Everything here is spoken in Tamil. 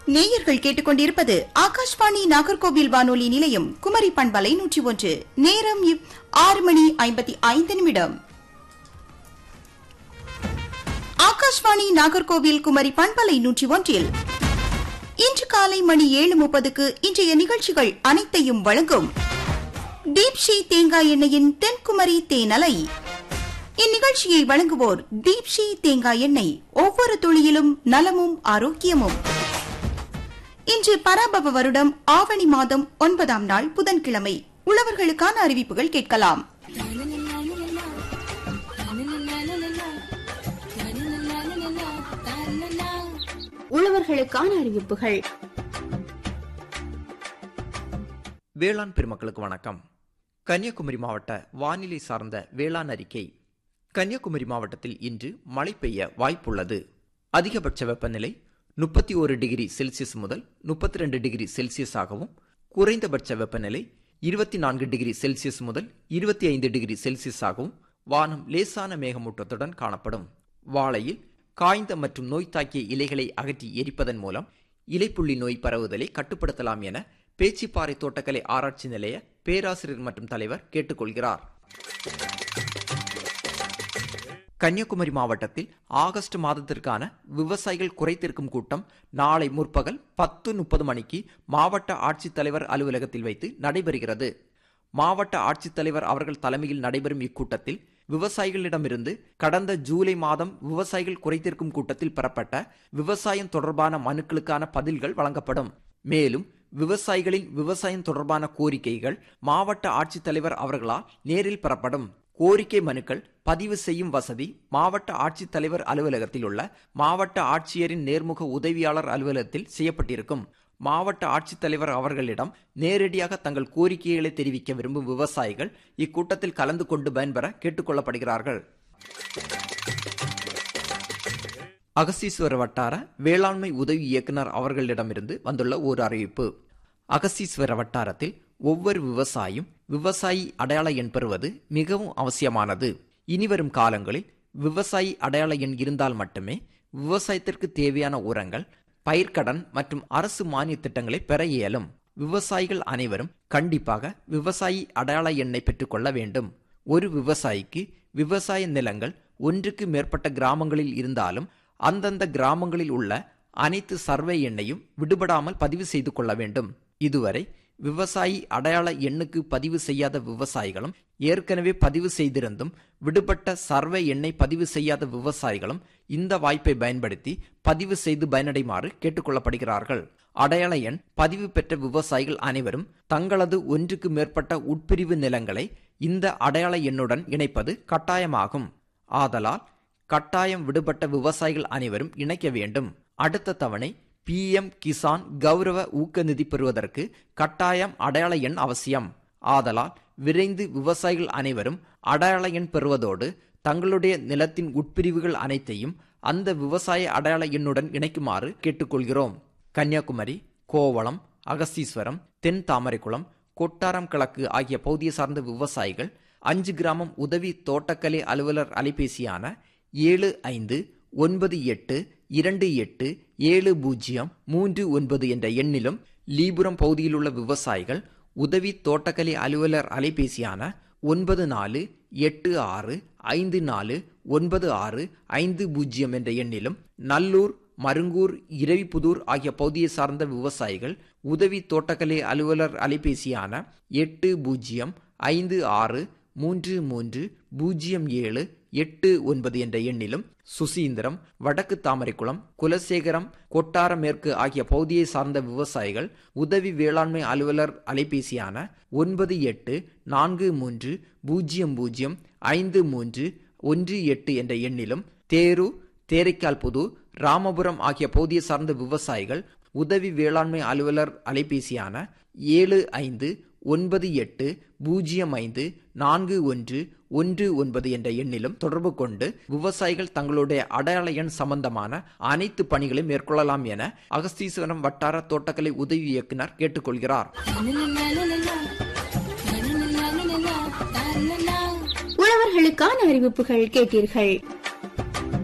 நேயர்கள் கேட்டுக்கொண்டிருப்பது ஆகாஷ்வாணி நாகர்கோவில் வானொலி நிலையம் குமரி பண்பலை நூற்றி ஒன்று நேரம் இப்- ஆறு மணி ஐம்பத்தி ஐந்து நிமிடம் ஆகாஷ்வாணி நாகர்கோவில் குமரி பண்பலை நூற்றி ஒன்றில் இன்று காலை மணி ஏழு முப்பதுக்கு இன்றைய நிகழ்ச்சிகள் அனைத்தையும் வழங்கும் தீப்ஷி தேங்காய் எண்ணெயின் தென்குமரி தேனலை இந்நிகழ்ச்சியை வழங்குவோர் தீப்ஷி தேங்காய் எண்ணெய் ஒவ்வொரு துளியிலும் நலமும் ஆரோக்கியமும் இன்று பராபவ வருடம் ஆவணி மாதம் ஒன்பதாம் நாள் புதன்கிழமை உழவர்களுக்கான அறிவிப்புகள் கேட்கலாம் உழவர்களுக்கான அறிவிப்புகள் வேளாண் பெருமக்களுக்கு வணக்கம் கன்னியாகுமரி மாவட்ட வானிலை சார்ந்த வேளாண் அறிக்கை கன்னியாகுமரி மாவட்டத்தில் இன்று மழை பெய்ய வாய்ப்புள்ளது அதிகபட்ச வெப்பநிலை முப்பத்தி ஒரு டிகிரி செல்சியஸ் முதல் முப்பத்தி ரெண்டு டிகிரி செல்சியஸாகவும் குறைந்தபட்ச வெப்பநிலை இருபத்தி நான்கு டிகிரி செல்சியஸ் முதல் இருபத்தி ஐந்து டிகிரி செல்சியஸாகவும் வானம் லேசான மேகமூட்டத்துடன் காணப்படும் வாழையில் காய்ந்த மற்றும் நோய் தாக்கிய இலைகளை அகற்றி எரிப்பதன் மூலம் இலைப்புள்ளி நோய் பரவுதலை கட்டுப்படுத்தலாம் என பேச்சிப்பாறை தோட்டக்கலை ஆராய்ச்சி நிலைய பேராசிரியர் மற்றும் தலைவர் கேட்டுக்கொள்கிறார் கன்னியாகுமரி மாவட்டத்தில் ஆகஸ்ட் மாதத்திற்கான விவசாயிகள் குறைத்திருக்கும் கூட்டம் நாளை முற்பகல் பத்து முப்பது மணிக்கு மாவட்ட ஆட்சித்தலைவர் அலுவலகத்தில் வைத்து நடைபெறுகிறது மாவட்ட ஆட்சித்தலைவர் அவர்கள் தலைமையில் நடைபெறும் இக்கூட்டத்தில் விவசாயிகளிடமிருந்து கடந்த ஜூலை மாதம் விவசாயிகள் குறைத்திருக்கும் கூட்டத்தில் பெறப்பட்ட விவசாயம் தொடர்பான மனுக்களுக்கான பதில்கள் வழங்கப்படும் மேலும் விவசாயிகளின் விவசாயம் தொடர்பான கோரிக்கைகள் மாவட்ட ஆட்சித்தலைவர் அவர்களால் நேரில் பெறப்படும் கோரிக்கை மனுக்கள் பதிவு செய்யும் வசதி மாவட்ட ஆட்சித்தலைவர் அலுவலகத்தில் உள்ள மாவட்ட ஆட்சியரின் நேர்முக உதவியாளர் அலுவலகத்தில் செய்யப்பட்டிருக்கும் மாவட்ட ஆட்சித்தலைவர் அவர்களிடம் நேரடியாக தங்கள் கோரிக்கைகளை தெரிவிக்க விரும்பும் விவசாயிகள் இக்கூட்டத்தில் கலந்து கொண்டு பயன்பெற கேட்டுக்கொள்ளப்படுகிறார்கள் அகஸ்தீஸ்வர வட்டார வேளாண்மை உதவி இயக்குனர் அவர்களிடமிருந்து வந்துள்ள ஒரு அறிவிப்பு அகஸ்தீஸ்வர வட்டாரத்தில் ஒவ்வொரு விவசாயியும் விவசாயி அடையாள எண் பெறுவது மிகவும் அவசியமானது இனிவரும் காலங்களில் விவசாயி அடையாள எண் இருந்தால் மட்டுமே விவசாயத்திற்கு தேவையான உரங்கள் பயிர்க்கடன் மற்றும் அரசு மானிய திட்டங்களை பெற இயலும் விவசாயிகள் அனைவரும் கண்டிப்பாக விவசாயி அடையாள எண்ணை பெற்றுக்கொள்ள வேண்டும் ஒரு விவசாயிக்கு விவசாய நிலங்கள் ஒன்றுக்கு மேற்பட்ட கிராமங்களில் இருந்தாலும் அந்தந்த கிராமங்களில் உள்ள அனைத்து சர்வே எண்ணையும் விடுபடாமல் பதிவு செய்து கொள்ள வேண்டும் இதுவரை விவசாயி அடையாள எண்ணுக்கு பதிவு செய்யாத விவசாயிகளும் ஏற்கனவே பதிவு செய்திருந்தும் விடுபட்ட சர்வே எண்ணை பதிவு செய்யாத விவசாயிகளும் இந்த வாய்ப்பை பயன்படுத்தி பதிவு செய்து பயனடைமாறு கேட்டுக்கொள்ளப்படுகிறார்கள் அடையாள எண் பதிவு பெற்ற விவசாயிகள் அனைவரும் தங்களது ஒன்றுக்கு மேற்பட்ட உட்பிரிவு நிலங்களை இந்த அடையாள எண்ணுடன் இணைப்பது கட்டாயமாகும் ஆதலால் கட்டாயம் விடுபட்ட விவசாயிகள் அனைவரும் இணைக்க வேண்டும் அடுத்த தவணை பிஎம் கிசான் கௌரவ ஊக்க நிதி பெறுவதற்கு கட்டாயம் அடையாள எண் அவசியம் ஆதலால் விரைந்து விவசாயிகள் அனைவரும் அடையாள எண் பெறுவதோடு தங்களுடைய நிலத்தின் உட்பிரிவுகள் அனைத்தையும் அந்த விவசாய அடையாள எண்ணுடன் இணைக்குமாறு கேட்டுக்கொள்கிறோம் கன்னியாகுமரி கோவளம் அகஸ்தீஸ்வரம் தென் தாமரைக்குளம் கொட்டாரம் கிழக்கு ஆகிய பகுதியை சார்ந்த விவசாயிகள் அஞ்சு கிராமம் உதவி தோட்டக்கலை அலுவலர் அலைபேசியான ஏழு ஐந்து ஒன்பது எட்டு இரண்டு எட்டு ஏழு பூஜ்ஜியம் மூன்று ஒன்பது என்ற எண்ணிலும் லீபுரம் பகுதியில் உள்ள விவசாயிகள் உதவி தோட்டக்கலை அலுவலர் அலைபேசியான ஒன்பது நாலு எட்டு ஆறு ஐந்து நாலு ஒன்பது ஆறு ஐந்து பூஜ்ஜியம் என்ற எண்ணிலும் நல்லூர் மருங்கூர் இரவிப்புதூர் ஆகிய பகுதியை சார்ந்த விவசாயிகள் உதவி தோட்டக்கலை அலுவலர் அலைபேசியான எட்டு பூஜ்ஜியம் ஐந்து ஆறு மூன்று மூன்று பூஜ்ஜியம் ஏழு எட்டு ஒன்பது என்ற எண்ணிலும் சுசீந்திரம் வடக்கு தாமரைக்குளம் குலசேகரம் கொட்டார மேற்கு ஆகிய பகுதியை சார்ந்த விவசாயிகள் உதவி வேளாண்மை அலுவலர் அலைபேசியான ஒன்பது எட்டு நான்கு மூன்று பூஜ்ஜியம் பூஜ்ஜியம் ஐந்து மூன்று ஒன்று எட்டு என்ற எண்ணிலும் தேரூர் தேரைக்கால் புதூர் ராமபுரம் ஆகிய பகுதியை சார்ந்த விவசாயிகள் உதவி வேளாண்மை அலுவலர் அலைபேசியான ஏழு ஐந்து ஒன்பது எட்டு பூஜ்ஜியம் ஐந்து நான்கு ஒன்று ஒன்று ஒன்பது என்ற எண்ணிலும் தொடர்பு கொண்டு விவசாயிகள் தங்களுடைய அடையாள எண் சம்பந்தமான அனைத்து பணிகளையும் மேற்கொள்ளலாம் என அகஸ்தீஸ்வரம் வட்டார தோட்டக்கலை உதவி இயக்குனர் கேட்டுக்கொள்கிறார் உழவர்களுக்கான அறிவிப்புகள் கேட்டீர்கள்